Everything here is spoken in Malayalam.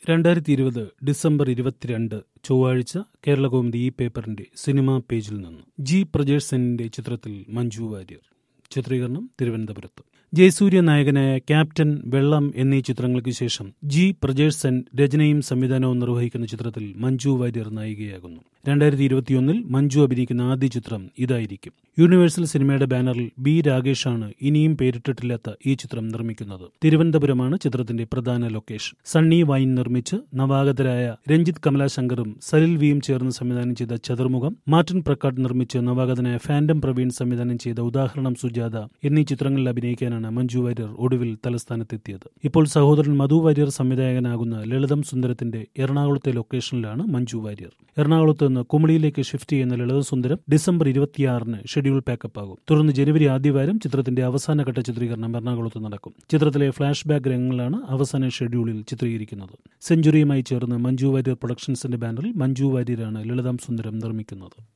രണ്ടായിരത്തി ഇരുപത് ഡിസംബർ ഇരുപത്തിരണ്ട് ചൊവ്വാഴ്ച കേരളകൗമുദി ഈ പേപ്പറിന്റെ സിനിമാ പേജിൽ നിന്ന് ജി പ്രജേഷ് സെന്നിന്റെ ചിത്രത്തിൽ മഞ്ജു വാര്യർ ചിത്രീകരണം തിരുവനന്തപുരത്ത് ജയസൂര്യ നായകനായ ക്യാപ്റ്റൻ വെള്ളം എന്നീ ചിത്രങ്ങൾക്ക് ശേഷം ജി പ്രജേഷ് സെൻ രചനയും സംവിധാനവും നിർവഹിക്കുന്ന ചിത്രത്തിൽ മഞ്ജു വാര്യർ നായികയാകുന്നു രണ്ടായിരത്തി ഇരുപത്തിയൊന്നിൽ മഞ്ജു അഭിനയിക്കുന്ന ആദ്യ ചിത്രം ഇതായിരിക്കും യൂണിവേഴ്സൽ സിനിമയുടെ ബാനറിൽ ബി രാകേഷാണ് ഇനിയും പേരിട്ടിട്ടില്ലാത്ത ഈ ചിത്രം നിർമ്മിക്കുന്നത് തിരുവനന്തപുരമാണ് ചിത്രത്തിന്റെ പ്രധാന ലൊക്കേഷൻ സണ്ണി വൈൻ നിർമ്മിച്ച് നവാഗതരായ രഞ്ജിത്ത് കമലാശങ്കറും സലിൽ വിയും ചേർന്ന് സംവിധാനം ചെയ്ത ചതുർമുഖം മാർട്ടിൻ പ്രക്കാട്ട് നിർമ്മിച്ച് നവാഗതനായ ഫാൻഡം പ്രവീൺ സംവിധാനം ചെയ്ത ഉദാഹരണം സുജാത എന്നീ ചിത്രങ്ങളിൽ അഭിനയിക്കാനാണ് മഞ്ജു വാര്യർ ഒടുവിൽ തലസ്ഥാനത്തെത്തിയത് ഇപ്പോൾ സഹോദരൻ മധു വാര്യർ സംവിധായകനാകുന്ന ലളിതം സുന്ദരത്തിന്റെ എറണാകുളത്തെ ലൊക്കേഷനിലാണ് മഞ്ജു വാര്യർ എറണാകുളത്ത് നിന്ന് കുമളിയിലേക്ക് ഷിഫ്റ്റ് ചെയ്യുന്ന ലളിതം സുന്ദരം ഡിസംബർ ഇരുപത്തിയാറിന് ഷെഡ്യൂൾ പാക്കപ്പ് ആകും തുടർന്ന് ജനുവരി ആദ്യവാരം ചിത്രത്തിന്റെ അവസാനഘട്ട ചിത്രീകരണം എറണാകുളത്ത് നടക്കും ചിത്രത്തിലെ ഫ്ലാഷ് ബാക്ക് രംഗങ്ങളാണ് അവസാന ഷെഡ്യൂളിൽ ചിത്രീകരിക്കുന്നത് സെഞ്ചുറിയുമായി ചേർന്ന് മഞ്ജു വാര്യർ പ്രൊഡക്ഷൻസിന്റെ ബാനറിൽ മഞ്ജു വാര്യരാണ് ലളിതം സുന്ദരം നിർമ്മിക്കുന്നത്